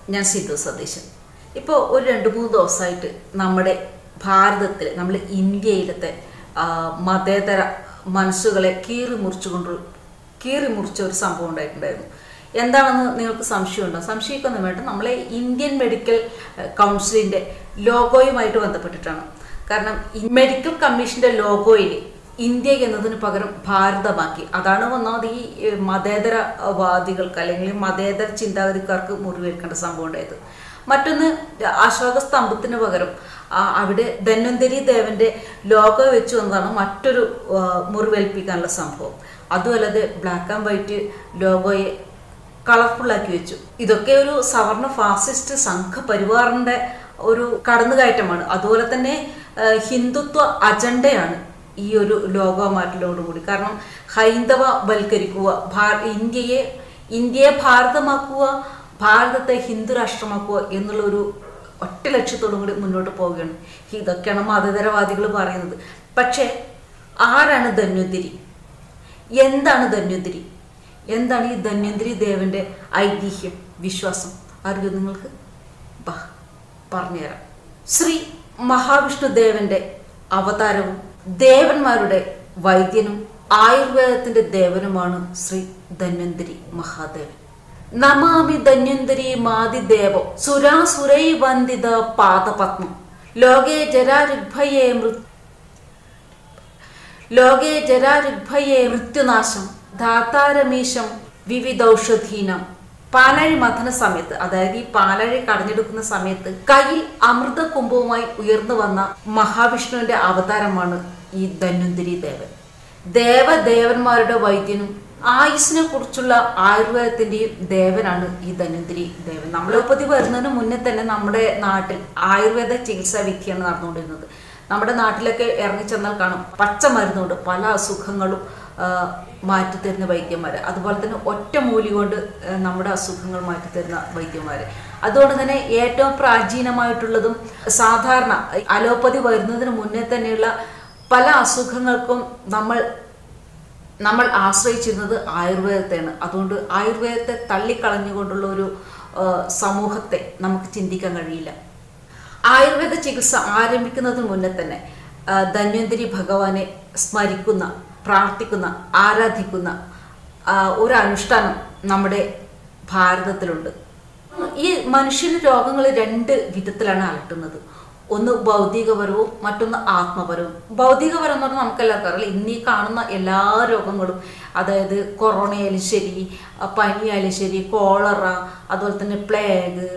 ഞാൻ സിദ്ധു സതീശൻ ഇപ്പോൾ ഒരു രണ്ട് മൂന്ന് ദിവസമായിട്ട് നമ്മുടെ ഭാരതത്തിൽ നമ്മൾ ഇന്ത്യയിലത്തെ ആ, മതേതര മനസ്സുകളെ കീറി മുറിച്ചുകൊണ്ട് കീറി മുറിച്ച ഒരു സംഭവം ഉണ്ടായിട്ടുണ്ടായിരുന്നു എന്താണെന്ന് നിങ്ങൾക്ക് സംശയമുണ്ടോ സംശയിക്കൊന്നും വേണ്ട നമ്മളെ ഇന്ത്യൻ മെഡിക്കൽ ഏഹ്, കൗൺസിലിന്റെ ലോഗോയുമായിട്ട് ബന്ധപ്പെട്ടിട്ടാണ് കാരണം ഈ മെഡിക്കൽ കമ്മീഷന്റെ ലോഗോയിൽ ഇന്ത്യ എന്നതിന് പകരം ഭാരതമാക്കി അതാണ് ഒന്നാമത് ഈ ഏഹ്, മതേതരവാദികൾക്ക് അല്ലെങ്കിൽ മതേതര ചിന്താഗതിക്കാർക്ക് മുറിവേൽക്കേണ്ട സംഭവം ഉണ്ടായത് മറ്റൊന്ന് അശോക സ്തംഭത്തിന് പകരം ആ, അവിടെ ധന്വന്തരി ദേവന്റെ ലോഗോ വെച്ച് വന്നതാണ് മറ്റൊരു ആ, മുറിവേൽപ്പിക്കാനുള്ള സംഭവം അതുമല്ലാതെ ബ്ലാക്ക് ആൻഡ് വൈറ്റ് ലോഗോയെ കളർഫുള്ളാക്കി വെച്ചു ഇതൊക്കെ ഒരു സവർണ ഫാസിസ്റ്റ് സംഘപരിവാറിന്റെ ഒരു കടന്നുകയറ്റമാണ് അതുപോലെ തന്നെ ആ, ഹിന്ദുത്വ അജണ്ടയാണ് ഈ ഒരു ലോഗോ മാറ്റലോടുകൂടി കാരണം ഹൈന്ദവ വൽക്കരിക്കുക ഭാ- ഇന്ത്യയെ ഇന്ത്യയെ ഭാരതമാക്കുക ഭാരതത്തെ ഹിന്ദു രാഷ്ട്രമാക്കുക എന്നുള്ള ഒരു ഒറ്റ ലക്ഷ്യത്തോടും കൂടി മുന്നോട്ട് പോവുകയാണ് ഇതൊക്കെയാണ് മതതരവാദികൾ പറയുന്നത് പക്ഷേ ആരാണ് ധന്വന്തിരി എന്താണ് ധന്വന്തിരി എന്താണ് ഈ ധന്വന്തിരി ദേവന്റെ ഐതിഹ്യം വിശ്വാസം അറിയോ നിങ്ങൾക്ക് ബാ പറഞ്ഞുതരാം ശ്രീ മഹാവിഷ്ണു ദേവന്റെ അവതാരവും ദേവന്മാരുടെ വൈദ്യനും ആയുർവേദത്തിന്റെ ദേവനുമാണ് ശ്രീ ധന്വന്തിരി മഹാദേവൻ നമാമി ധന്വന്തരി മാതിദേവോ സുരാസുരൈ വന്ദിത പാദപത്മം ലോകേ ജരാരുഭയേ മൃത് ലോകേ ജരാരുഭയേ മൃത്യുനാശം ധാതാരമീശം വിവിധൌഷധീനം പാലഴി മഥന സമയത്ത് അതായത് ഈ പാലഴി കടഞ്ഞെടുക്കുന്ന സമയത്ത് കയ്യിൽ അമൃത കുംഭവുമായി ഉയർന്നു വന്ന മഹാവിഷ്ണുവിന്റെ അവതാരമാണ് ഈ ധന്വന്തിരി ദേവൻ ദേവദേവന്മാരുടെ വൈദ്യനും ആയുസിനെ കുറിച്ചുള്ള ആയുർവേദത്തിന്റെയും ദേവനാണ് ഈ ധന്വന്തിരി ദേവൻ നമ്മളോപ്പതി വരുന്നതിന് മുന്നേ തന്നെ നമ്മുടെ നാട്ടിൽ ആയുർവേദ ചികിത്സാ വിധിയാണ് നടന്നുകൊണ്ടിരുന്നത് നമ്മുടെ നാട്ടിലൊക്കെ ഇറങ്ങിച്ചെന്നാൽ കാണും പച്ച മരുന്നുകൊണ്ട് പല അസുഖങ്ങളും ആ, മാറ്റിത്തരുന്ന വൈദ്യന്മാർ അതുപോലെ തന്നെ ഒറ്റ മൂലി കൊണ്ട് ആ, നമ്മുടെ അസുഖങ്ങൾ മാറ്റിത്തരുന്ന വൈദ്യന്മാർ അതുകൊണ്ട് തന്നെ ഏറ്റവും പ്രാചീനമായിട്ടുള്ളതും സാധാരണ അലോപ്പതി വരുന്നതിന് മുന്നേ തന്നെയുള്ള പല അസുഖങ്ങൾക്കും നമ്മൾ നമ്മൾ ആശ്രയിച്ചിരുന്നത് ആയുർവേദത്തെയാണ് അതുകൊണ്ട് ആയുർവേദത്തെ തള്ളിക്കളഞ്ഞുകൊണ്ടുള്ള ഒരു ആ, സമൂഹത്തെ നമുക്ക് ചിന്തിക്കാൻ കഴിയില്ല ആയുർവേദ ചികിത്സ ആരംഭിക്കുന്നതിന് മുന്നേ തന്നെ ആ, ധന്വന്തരി ഭഗവാനെ സ്മരിക്കുന്ന പ്രാർത്ഥിക്കുന്ന ആരാധിക്കുന്ന ആ, ഒരു അനുഷ്ഠാനം നമ്മുടെ ഭാരതത്തിലുണ്ട് ഈ മനുഷ്യന് രോഗങ്ങൾ രണ്ട് വിധത്തിലാണ് അലട്ടുന്നത് ഒന്ന് ഭൗതികപരവും മറ്റൊന്ന് ആത്മപരവും ഭൗതികപരം എന്ന് പറഞ്ഞാൽ നമുക്കെല്ലാവർക്കും അറിയില്ല ഇന്ന് ഈ കാണുന്ന എല്ലാ രോഗങ്ങളും അതായത് കൊറോണയായാലും ശരി ആ, പനിയായാലും ശരി കോളറ അതുപോലെ തന്നെ പ്ലേഗ്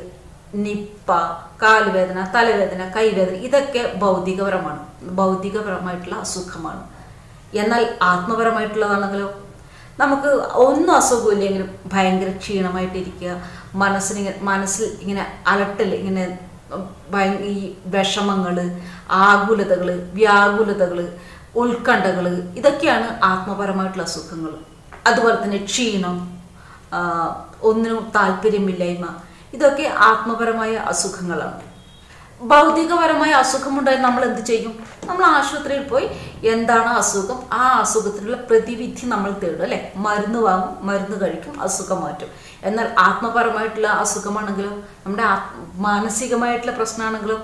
നിപ്പ കാലുവേദന തലവേദന കൈവേദന ഇതൊക്കെ ഭൗതികപരമാണ് ഭൗതികപരമായിട്ടുള്ള അസുഖമാണ് എന്നാൽ ആത്മപരമായിട്ടുള്ളതാണെങ്കിലോ നമുക്ക് ഒന്നും അസുഖമില്ലെങ്കിലും ഭയങ്കര ക്ഷീണമായിട്ടിരിക്കുക മനസ്സിനിങ്ങനെ മനസ്സിൽ ഇങ്ങനെ അലട്ടൽ ഇങ്ങനെ ഭയ- ഈ വിഷമങ്ങൾ ആകുലതകൾ വ്യാകുലതകൾ ഉത്കണ്ഠകൾ ഇതൊക്കെയാണ് ആത്മപരമായിട്ടുള്ള അസുഖങ്ങൾ അതുപോലെ തന്നെ ക്ഷീണം ആ, ഒന്നിനും താല്പര്യമില്ലായ്മ ഇതൊക്കെ ആത്മപരമായ അസുഖങ്ങളാണ് ഭൗതികപരമായ അസുഖമുണ്ടായാൽ നമ്മൾ എന്ത് ചെയ്യും നമ്മൾ ആശുപത്രിയിൽ പോയി എന്താണ് അസുഖം ആ അസുഖത്തിനുള്ള പ്രതിവിധി നമ്മൾ തേടും അല്ലെ മരുന്ന് വാങ്ങും മരുന്ന് കഴിക്കും അസുഖം മാറ്റും എന്നാൽ ആത്മപരമായിട്ടുള്ള അസുഖമാണെങ്കിലോ നമ്മുടെ ആത്- മാനസികമായിട്ടുള്ള പ്രശ്നമാണെങ്കിലോ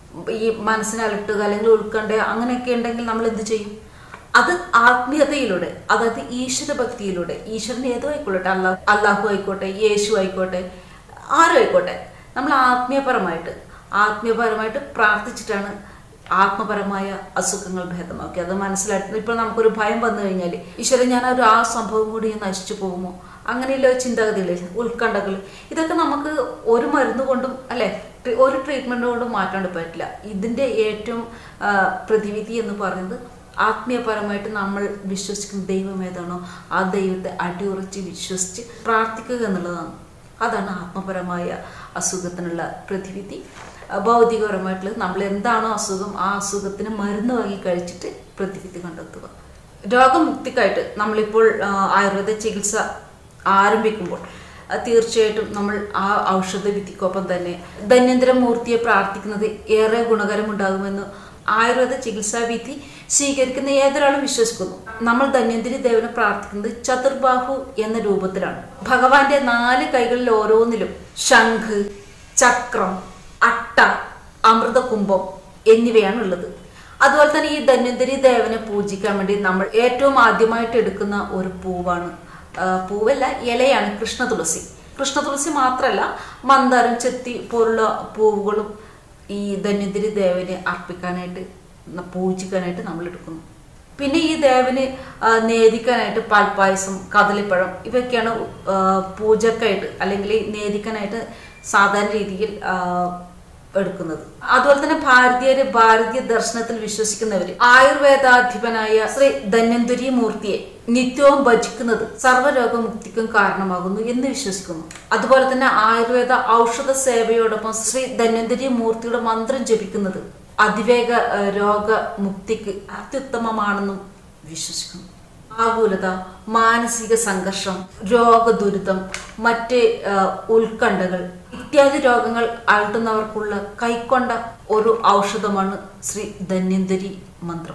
ഈ മനസ്സിനെ അലട്ടുക അല്ലെങ്കിൽ ഉൾക്കണ്ട അങ്ങനെയൊക്കെ ഉണ്ടെങ്കിൽ നമ്മൾ എന്ത് ചെയ്യും അത് ആത്മീയതയിലൂടെ അതായത് ഈശ്വര ഭക്തിയിലൂടെ ഈശ്വരൻ ഏതോ ആയിക്കൊള്ളട്ടെ അല്ലാ അള്ളാഹു ആയിക്കോട്ടെ യേശു ആയിക്കോട്ടെ ആരും ആയിക്കോട്ടെ നമ്മൾ ആത്മീയപരമായിട്ട് ആത്മീയപരമായിട്ട് പ്രാർത്ഥിച്ചിട്ടാണ് ആത്മപരമായ അസുഖങ്ങൾ ഭേദമാക്കി അത് മനസ്സിലായിട്ട് ഇപ്പോൾ നമുക്കൊരു ഭയം വന്നു കഴിഞ്ഞാൽ ഈശ്വരൻ ഞാൻ ഒരു ആ സംഭവം കൂടി നശിച്ചു പോകുമോ അങ്ങനെയുള്ള ചിന്താഗതികൾ ഉത്കണ്ഠകൾ ഇതൊക്കെ നമുക്ക് ഒരു മരുന്ന് കൊണ്ടും അല്ലെ ട്രീ- ഒരു ട്രീറ്റ്മെന്റ് കൊണ്ടും മാറ്റാണ്ട് പറ്റില്ല ഇതിന്റെ ഏറ്റവും ആ, പ്രതിവിധി എന്ന് പറയുന്നത് ആത്മീയപരമായിട്ട് നമ്മൾ വിശ്വസിക്കുന്ന ദൈവം ഏതാണോ ആ ദൈവത്തെ അടിയുറച്ച് വിശ്വസിച്ച് പ്രാർത്ഥിക്കുക എന്നുള്ളതാണ് അതാണ് ആത്മപരമായ അസുഖത്തിനുള്ള പ്രതിവിധി ആ, ഭൗതികപരമായിട്ടുള്ളത് നമ്മൾ എന്താണോ അസുഖം ആ അസുഖത്തിന് മരുന്ന് വാങ്ങി കഴിച്ചിട്ട് പ്രതിവിധി കണ്ടെത്തുക രോഗമുക്തിക്കായിട്ട് നമ്മളിപ്പോൾ ആ, ആയുർവേദ ചികിത്സ ആരംഭിക്കുമ്പോൾ ആ, തീർച്ചയായിട്ടും നമ്മൾ ആ ഔഷധ വിധിക്കൊപ്പം തന്നെ ധന്യന്തരമൂർത്തിയെ പ്രാർത്ഥിക്കുന്നത് ഏറെ ഗുണകരമുണ്ടാകുമെന്ന് ആയുർവേദ ചികിത്സാ വിധി സ്വീകരിക്കുന്ന ഏതൊരാളും വിശ്വസിക്കുന്നു നമ്മൾ ധന്വന്തരി ദേവനെ പ്രാർത്ഥിക്കുന്നത് ചതുർബാഹു എന്ന രൂപത്തിലാണ് ഭഗവാന്റെ നാല് കൈകളിൽ ഓരോന്നിലും ശംഖ് ചക്രം അട്ട അമൃതകുംഭം എന്നിവയാണ് ഉള്ളത് അതുപോലെ തന്നെ ഈ ധന്വന്തരി ദേവനെ പൂജിക്കാൻ വേണ്ടി നമ്മൾ ഏറ്റവും ആദ്യമായിട്ട് എടുക്കുന്ന ഒരു പൂവാണ് ആ, പൂവല്ല ഇലയാണ് കൃഷ്ണ തുളസി കൃഷ്ണ തുളസി മാത്രമല്ല മന്ദാരം ചെത്തി പോലുള്ള പൂവുകളും ഈ ധന്വന്തരി ദേവനെ അർപ്പിക്കാനായിട്ട് ന- പൂജിക്കാനായിട്ട് നമ്മൾ എടുക്കുന്നു പിന്നെ ഈ ദേവന് ആ, നേദിക്കാനായിട്ട് പാൽപ്പായസം കദളിപ്പഴം ഇവയൊക്കെയാണ് ആ, പൂജക്കായിട്ട് അല്ലെങ്കിൽ നേദിക്കാനായിട്ട് സാധാരണ രീതിയിൽ ആ, എടുക്കുന്നത് അതുപോലെ തന്നെ ഭാരതീയര് ഭാരതീയ ദർശനത്തിൽ വിശ്വസിക്കുന്നവര് ആയുർവേദാധിപനായ ശ്രീ ധന്വന്തരി മൂർത്തിയെ നിത്യവും ഭജിക്കുന്നത് സർവ്വരോഗമുക്തിക്കും കാരണമാകുന്നു എന്ന് വിശ്വസിക്കുന്നു അതുപോലെ തന്നെ ആയുർവേദ ഔഷധ സേവയോടൊപ്പം ശ്രീ ധന്വന്തരി മൂർത്തിയുടെ മന്ത്രം ജപിക്കുന്നത് അതിവേഗ ഏഹ്, രോഗമുക്തിക്ക് അത്യുത്തമമാണെന്നും വിശ്വസിക്കുന്നു ആകുലത മാനസിക സംഘർഷം രോഗദുരിതം മറ്റ് ഏഹ്, ഉത്കണ്ഠകൾ ഇത്യാദി രോഗങ്ങൾ അലട്ടുന്നവർക്കുള്ള കൈക്കൊണ്ട ഒരു ഔഷധമാണ് ശ്രീ ധന്വന്തരി മന്ത്രം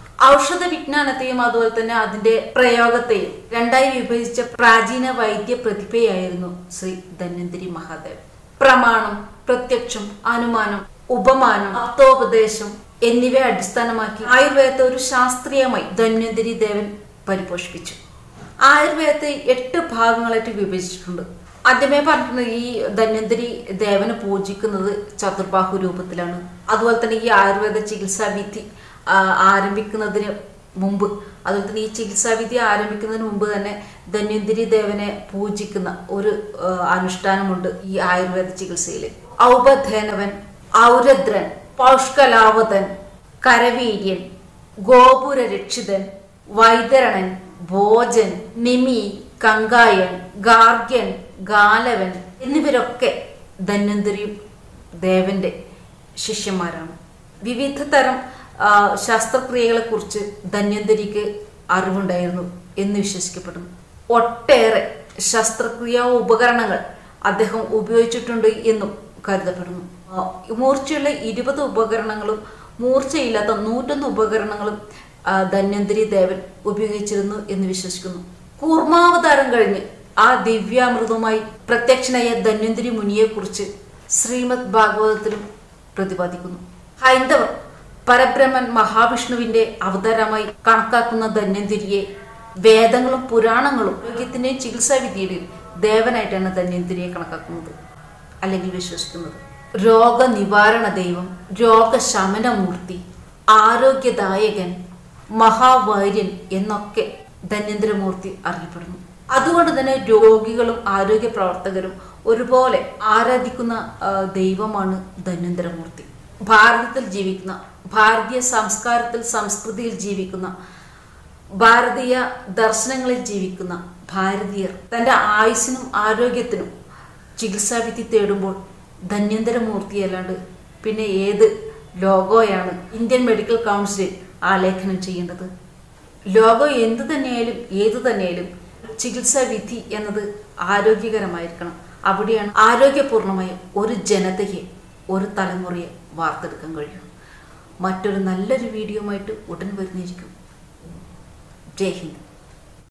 ഔഷധ വിജ്ഞാനത്തെയും അതുപോലെ തന്നെ അതിന്റെ പ്രയോഗത്തെയും രണ്ടായി വിഭജിച്ച പ്രാചീന വൈദ്യ പ്രതിഭയായിരുന്നു ശ്രീ ധന്വന്തരി മഹാദേവ് പ്രമാണം പ്രത്യക്ഷം അനുമാനം ഉപമാനം അർത്ഥോപദേശം എന്നിവയെ അടിസ്ഥാനമാക്കി ആയുർവേദത്തെ ഒരു ശാസ്ത്രീയമായി ധന്വന്തരി ദേവൻ പരിപോഷിപ്പിച്ചു ആയുർവേദത്തെ എട്ട് ഭാഗങ്ങളായിട്ട് വിഭജിച്ചിട്ടുണ്ട് ആദ്യമേ പറഞ്ഞിട്ടുണ്ട് ഈ ധന്വന്തരി ദേവനെ പൂജിക്കുന്നത് ചതുർബാഹു രൂപത്തിലാണ് അതുപോലെ തന്നെ ഈ ആയുർവേദ ചികിത്സാ വിധി ആ, ആരംഭിക്കുന്നതിന് മുമ്പ് അതുപോലെ തന്നെ ഈ ചികിത്സാ വിധി ആരംഭിക്കുന്നതിന് മുമ്പ് തന്നെ ധന്വന്തരി ദേവനെ പൂജിക്കുന്ന ഒരു ആ, അനുഷ്ഠാനമുണ്ട് ഈ ആയുർവേദ ചികിത്സയിൽ ഔപധേനവൻ ഔരദ്രൻ പൗഷ്കലാവതൻ കരവീര്യൻ ഗോപുര രക്ഷിതൻ വൈതരണൻ ഭോജൻ നിമി കങ്കായൻ ഗാർഗ്യൻ ഗാലവൻ എന്നിവരൊക്കെ ധന്വന്തരിയും ദേവന്റെ ശിഷ്യന്മാരാണ് വിവിധ തരം ആ, ശസ്ത്രക്രിയകളെക്കുറിച്ച് ധന്വന്തരിക്ക് അറിവുണ്ടായിരുന്നു എന്ന് വിശ്വസിക്കപ്പെടുന്നു ഒട്ടേറെ ശസ്ത്രക്രിയാ ഉപകരണങ്ങൾ അദ്ദേഹം ഉപയോഗിച്ചിട്ടുണ്ട് എന്നും കരുതപ്പെടുന്നു ആ, മൂർച്ചയുള്ള ഇരുപത് ഉപകരണങ്ങളും മൂർച്ചയില്ലാത്ത നൂറ്റൊന്ന് ഉപകരണങ്ങളും ആ, ധന്വന്തരി ദേവൻ ഉപയോഗിച്ചിരുന്നു എന്ന് വിശ്വസിക്കുന്നു കൂർമാവതാരം കഴിഞ്ഞ് ആ ദിവ്യാമൃതവുമായി പ്രത്യക്ഷനായ ധന്വന്തരി മുനിയെക്കുറിച്ച് ശ്രീമദ് ഭാഗവതത്തിലും പ്രതിപാദിക്കുന്നു ഹൈന്ദവർ പരബ്രഹ്മൻ മഹാവിഷ്ണുവിന്റെ അവതാരമായി കണക്കാക്കുന്ന ധന്വന്തിരിയെ വേദങ്ങളും പുരാണങ്ങളും ആരോഗ്യത്തിന്റെയും ചികിത്സാവിദ്യയുടെയും ദേവനായിട്ടാണ് ധന്വന്തിരിയെ കണക്കാക്കുന്നത് അല്ലെങ്കിൽ വിശ്വസിക്കുന്നത് രോഗനിവാരണ ദൈവം രോഗശമനമൂർത്തി ആരോഗ്യദായകൻ മഹാവൈര്യൻ എന്നൊക്കെ ധന്വന്തരമൂർത്തി അറിയപ്പെടുന്നു അതുകൊണ്ട് തന്നെ രോഗികളും ആരോഗ്യ പ്രവർത്തകരും ഒരുപോലെ ആരാധിക്കുന്ന ആ, ദൈവമാണ് ധന്വന്തരമൂർത്തി ഭാരതത്തിൽ ജീവിക്കുന്ന ഭാരതീയ സംസ്കാരത്തിൽ സംസ്കൃതിയിൽ ജീവിക്കുന്ന ഭാരതീയ ദർശനങ്ങളിൽ ജീവിക്കുന്ന ഭാരതീയർ തൻ്റെ ആയുസ്സിനും ആരോഗ്യത്തിനും ചികിത്സാവിധി തേടുമ്പോൾ ധന്വന്തരമൂർത്തി അല്ലാണ്ട് പിന്നെ ഏത് ലോഗോയാണ് ഇന്ത്യൻ മെഡിക്കൽ കൗൺസിൽ ആലേഖനം ചെയ്യേണ്ടത് ലോഗോ എന്ത് തന്നെയായാലും ഏത് തന്നെയായാലും ചികിത്സാ വിധി എന്നത് ആരോഗ്യകരമായിരിക്കണം അവിടെയാണ് ആരോഗ്യപൂർണമായ ഒരു ജനതയെ ഒരു തലമുറയെ വാർത്തെടുക്കാൻ കഴിയും മറ്റൊരു നല്ലൊരു വീഡിയോയുമായിട്ട് ഉടൻ വരുന്നിരിക്കും ജയ് ഹിന്ദ്